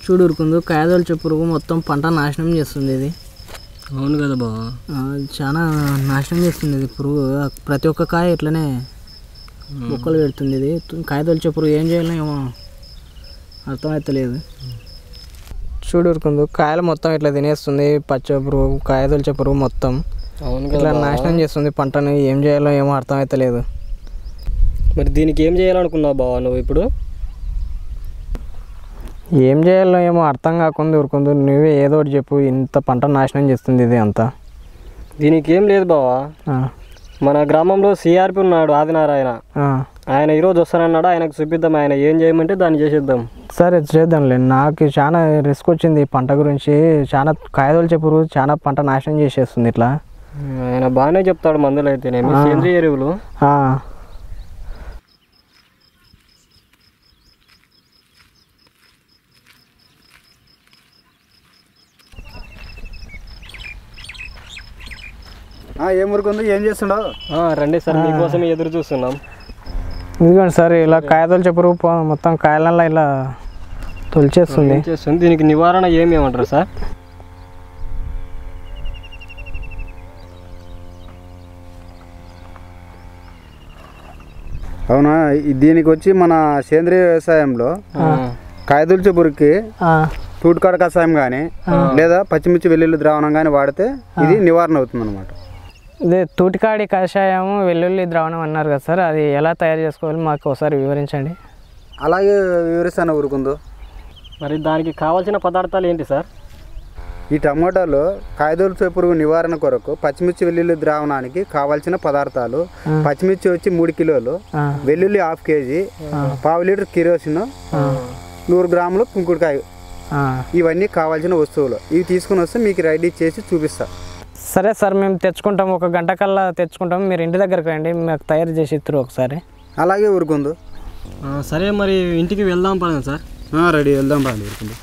చూడు ఉరుకుందు కాయదొలిచే పురుగు మొత్తం పంట నాశనం చేస్తుంది ఇది అవును కదా బావా ఆ, చాలా నాశనం చేస్తుంది ఇది పురుగు ప్రతి ఒక్క కాయ ఇట్లనే బొక్కలు పెడుతుంది ఇది కాయదొలిచే పురుగు ఏం చేయాలో ఏమో అర్థమవుతలేదు చూడు ఉరుకుందు కాయలు మొత్తం ఇట్లా తినేస్తుంది పచ్చ పురుగు కాయదొలిచే పురుగు మొత్తం అవును ఇట్లా కదా బావ. నాశనం చేస్తుంది పంటని ఏం చేయాలో ఏమో అర్థమవుతలేదు మరి దీనికి ఏం చేయాలనుకున్నావు బావా నువ్వు ఇప్పుడు ఏం చేయాలో ఏమో అర్థం కాకుండా ఊరుకుందు నువ్వే ఏదో ఒకటి చెప్పు ఇంత పంట నాశనం చేస్తుంది ఇది అంతా దీనికి ఏం లేదు బావా ఆ, మన గ్రామంలో సిఆర్పి ఉన్నాడు ఆదినారాయణ ఆ. ఆయన ఈరోజు వస్తానన్నాడు ఆయనకు చూపిద్దాం ఆయన ఏం చేయమంటే దాన్ని చేసేద్దాం సరే చేద్దాంలే నాకు చాలా రిస్క్ వచ్చింది ఈ పంట గురించి చాలా కాయదోలు చెప్పురు చాలా పంట నాశనం చేసేస్తుంది ఇట్లా ఆయన బాగానే చెప్తాడు మందులు అయితేనేమి ఆ. సేంద్రియ ఎరువులు ఆ, ఏం ఊరుకుంది ఏం చేస్తుండవు ఆ, రండి సార్ మీకోసం ఎదురు చూస్తున్నాం ఇదిగోండి సార్ ఇలా కాయదోలు చెప్పురు పో- మొత్తం కాయలలో ఇలా తొలిచేస్తుంది ఏం చేస్తుంది దీనికి నివారణ ఏమి ఏమంటారు సార్ అవునా ఈ- దీనికి వచ్చి మన సేంద్రియ వ్యవసాయంలో కాయదుల్చే పురుగుకి ఆ, తూటుకాడ కషాయం కానీ లేదా పచ్చిమిర్చి వెల్లుల్లి ద్రావణం కానీ వాడితే ఇది నివారణ అవుతుంది అనమాట ఇదే తూటికాడి కషాయం వెల్లుల్లి ద్రావణం అన్నారు కదా సార్ అది ఎలా తయారు చేసుకోవాలి మాకు ఒకసారి వివరించండి అలాగే వివరిస్తాను ఊరుకుందో మరి దానికి కావాల్సిన పదార్థాలు ఏంటి సార్ ఈ టమాటాలో కాయదూల్చే పురుగు నివారణ కొరకు పచ్చిమిర్చి వెల్లుల్లి ద్రావణానికి కావాల్సిన పదార్థాలు పచ్చిమిర్చి వచ్చి మూడు కిలోలు ఆ, వెల్లుల్లి హాఫ్ కేజీ పావు లీటర్ కిరోసిన్ నూరు గ్రాములు కుంకుడుకాయ ఆ. ఇవన్నీ కావాల్సిన వస్తువులు ఇవి తీసుకుని వస్తే మీకు రెడీ చేసి చూపిస్తా సరే సార్ మేము తెచ్చుకుంటాం ఒక గంట కల్లా తెచ్చుకుంటాం మీరు ఇంటి దగ్గరకు రండి మాకు తయారు చేసి ఇద్దరు ఒకసారి అలాగే ఊరుకుందు ఆ, సరే మరి ఇంటికి వెళ్దాం పదండి సార్ రెడీ వెళ్దాం రాండి ఊరుకుందు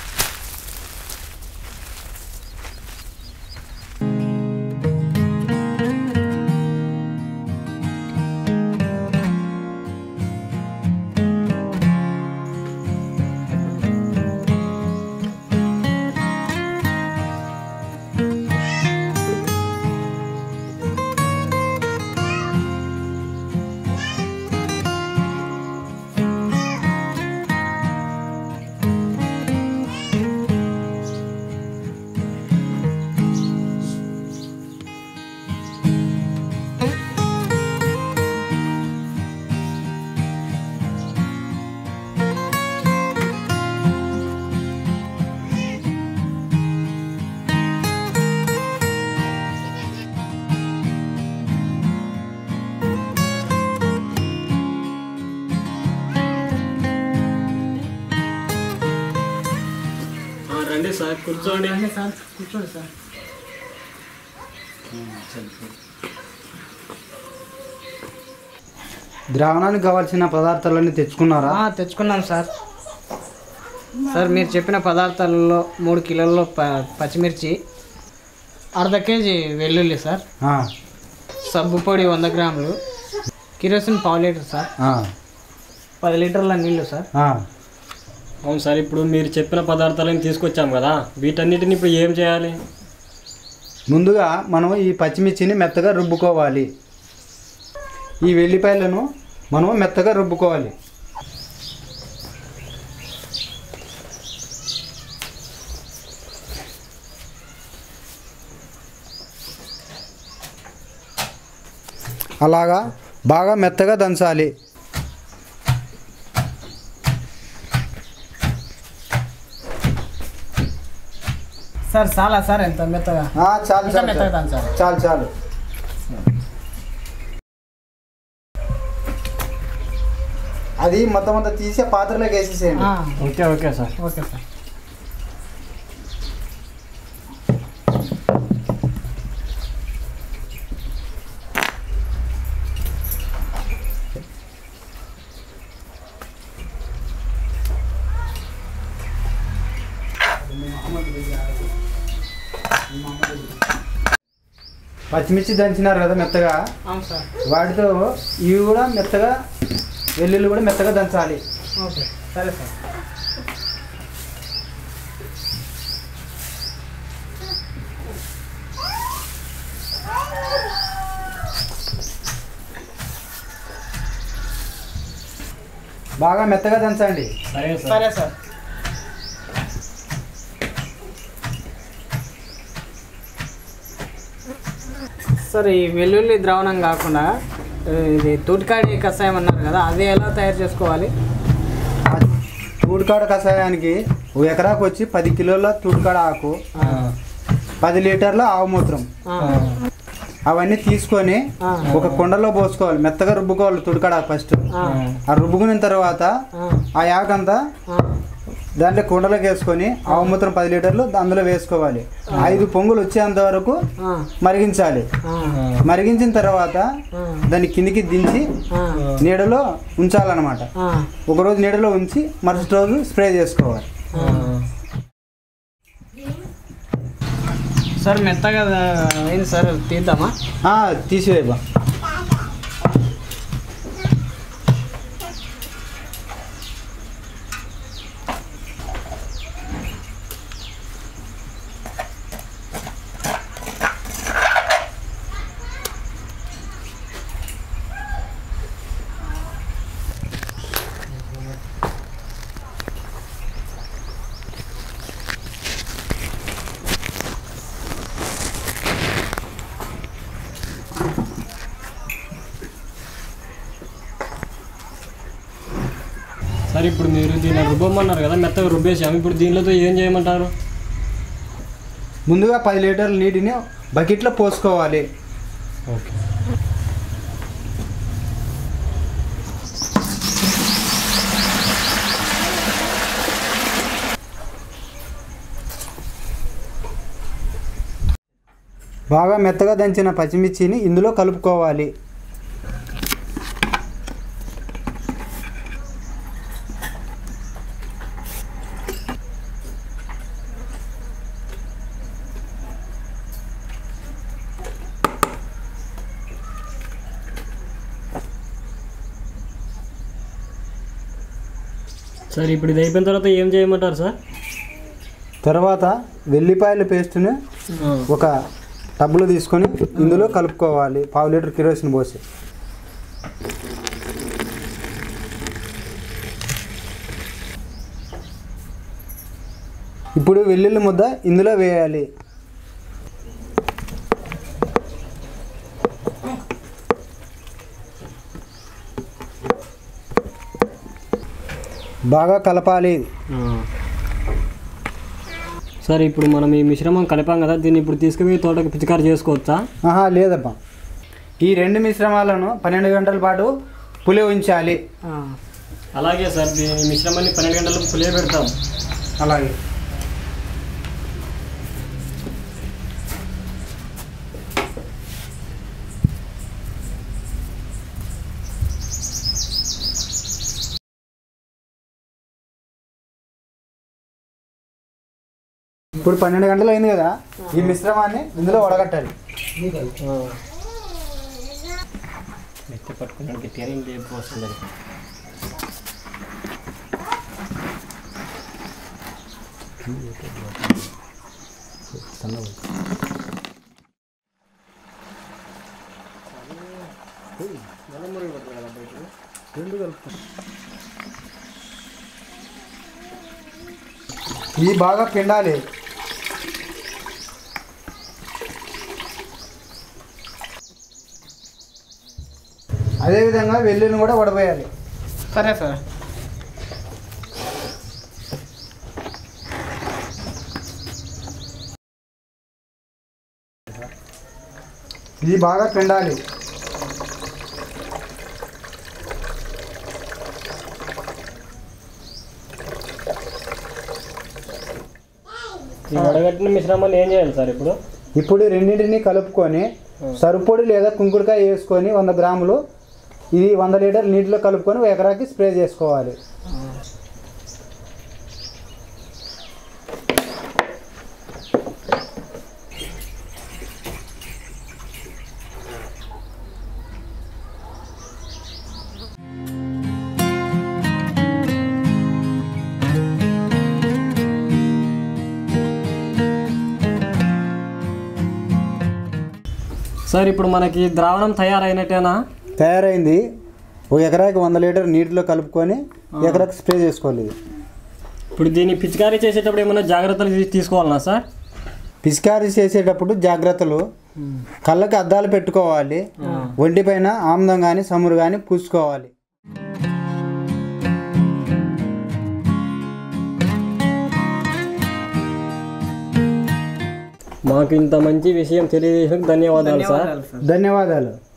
రండి సార్ కూర్చోండి కూర్చోండి సార్ ద్రావణానికి కావాల్సిన పదార్థాలన్నీ తెచ్చుకున్నారా ఆ, తెచ్చుకున్నాం సార్ సార్ మీరు చెప్పిన పదార్థాలలో మూడు కిలోల్లో ప పచ్చిమిర్చి అర్ధ కేజీ వెల్లుల్లి సార్ ఆ, సబ్బు పొడి వంద గ్రాములు కిరోసిన్ పావు లీటర్ సార్ ఆ, పది లీటర్ల నీళ్లు సార్ ఆ. అవును సార్ ఇప్పుడు మీరు చెప్పిన పదార్థాలను తీసుకొచ్చాం కదా వీటన్నిటిని ఇప్పుడు ఏం చేయాలి ముందుగా మనం ఈ పచ్చిమిర్చిని మెత్తగా రుబ్బుకోవాలి ఈ వెల్లిపాయలను మనం మెత్తగా రుబ్బుకోవాలి అలాగా బాగా మెత్తగా దంచాలి సార్ చాలా సార్ ఎంత మెత్తగా ఆ, చాలు ఇంకా చాలు మెత్తగా చాలు. దంచాలి. చాలు చాలు అది మొత్తం అంతా తీసి ఆ పాత్రలోకి వేసేసేయండి okay okay sir okay sir పచ్చిమిర్చి దంచినారు కదా మెత్తగా అవును సార్ వాటితో ఇవి కూడా మెత్తగా వెల్లుల్లి కూడా మెత్తగా దంచాలి ఓకే సరే సార్ బాగా మెత్తగా దంచండి సరే సార్ సరే సార్ సార్ ఈ వెల్లుల్లి ద్రావణం కాకుండా ఇది తూటికాడి కషాయం అన్నారు కదా అది ఎలా తయారు చేసుకోవాలి తూడుకాడ కషాయానికి ఒక ఎకరాకు వచ్చి పది కిలోల తూడుకాడ ఆకు ఆ, పది లీటర్ల ఆవు మూత్రం ఆ, అవన్నీ తీసుకొని ఆ, ఒక కుండలో పోసుకోవాలి మెత్తగా రుబ్బుకోవాలి తుడకడ ఫస్ట్ ఆ, ఆ రుబ్బుకున్న తర్వాత ఆ, ఆ యాకంతా ఆ, దాంట్లో కుండలోకి వేసుకొని ఆవు మూత్రం పది లీటర్లు అందులో వేసుకోవాలి ఐదు పొంగులు వచ్చేంత వరకు ఆ, మరిగించాలి ఆ, మరిగించిన తర్వాత ఆ, దాన్ని కిందికి దించి ఆ, నీడలో ఉంచాలన్నమాట ఆ. ఒకరోజు నీడలో ఉంచి మరుసటి రోజు స్ప్రే చేసుకోవాలి ఆ. సార్ మెత్తగా అయింది సార్ తీద్దామా ఆ, తీసివేయబా సరే ఇప్పుడు మీరు దీన్ని రుబ్బమన్నారు కదా మెత్తగా రుబ్బేసాము ఇప్పుడు దీనిలో ఏం చేయమంటారు ముందుగా పది లీటర్ల నీటిని బకెట్లో పోసుకోవాలి ఓకే బాగా మెత్తగా దంచిన పచ్చిమిర్చిని ఇందులో కలుపుకోవాలి సరే ఇప్పుడు ఇది అయిపోయిన తర్వాత ఏం చేయమంటారు సార్ తర్వాత వెల్లిపాయల పేస్ట్ని ఒక టబ్బులో తీసుకొని ఇందులో కలుపుకోవాలి పావు లీటర్ కిరోసిన్ పోసి ఇప్పుడు వెల్లుల్లి ముద్ద ఇందులో వేయాలి బాగా కలపాలి సరే ఇప్పుడు మనం ఈ మిశ్రమం కలిపాం కదా దీన్ని ఇప్పుడు తీసుకుపోయి తోటకి పిచికారి చేసుకోవచ్చా ఆహా లేదమ్మా ఈ రెండు మిశ్రమాలను పన్నెండు గంటల పాటు పులి ఉంచాలి ఆ, అలాగే సార్ దీని ఈ మిశ్రమాన్ని పన్నెండు గంటలకు పులియ పెడతాం అలాగే ఇప్పుడు పన్నెండు గంటలు అయింది కదా ఈ మిశ్రమాన్ని ఇందులో వడగట్టాలి మెత్త పట్టుకున్నాడు గట్టిగా లేపు వస్తుంది ఇది బాగా పిండాలి అదేవిధంగా వెల్లుల్లిని కూడా వడపోయాలి సరే సార్ ఇది బాగా పిండాలి ఈ వడగట్టిన మిశ్రమాన్ని ఏం చేయాలి సార్ ఇప్పుడు ఇప్పుడు ఈ రెండింటిని కలుపుకొని సరుపొడి లేదా కుంకుడుకాయ వేసుకొని వంద గ్రాములు ఇది వంద లీటర్ నీటిలో కలుపుకొని ఒక ఎకరాకి స్ప్రే చేసుకోవాలి సార్ ఇప్పుడు మనకి ద్రావణం తయారైనట్టేనా తయారైంది ఒక ఎకరాకి వంద లీటర్ నీటిలో కలుపుకొని ఎకరకు స్ప్రే చేసుకోవాలి ఇది ఇప్పుడు దీన్ని పిచికారీ చేసేటప్పుడు ఏమైనా జాగ్రత్తలు తీ- తీసుకోవాలనా సార్ పిచికారీ చేసేటప్పుడు జాగ్రత్తలు కళ్ళకి అద్దాలు పెట్టుకోవాలి ఒంటిపైన ఆమ్దం కానీ సమురు కానీ పూసుకోవాలి మాకు ఇంత మంచి విషయం తెలియజేసినందుకు ధన్యవాదాలు సార్ ధన్యవాదాలు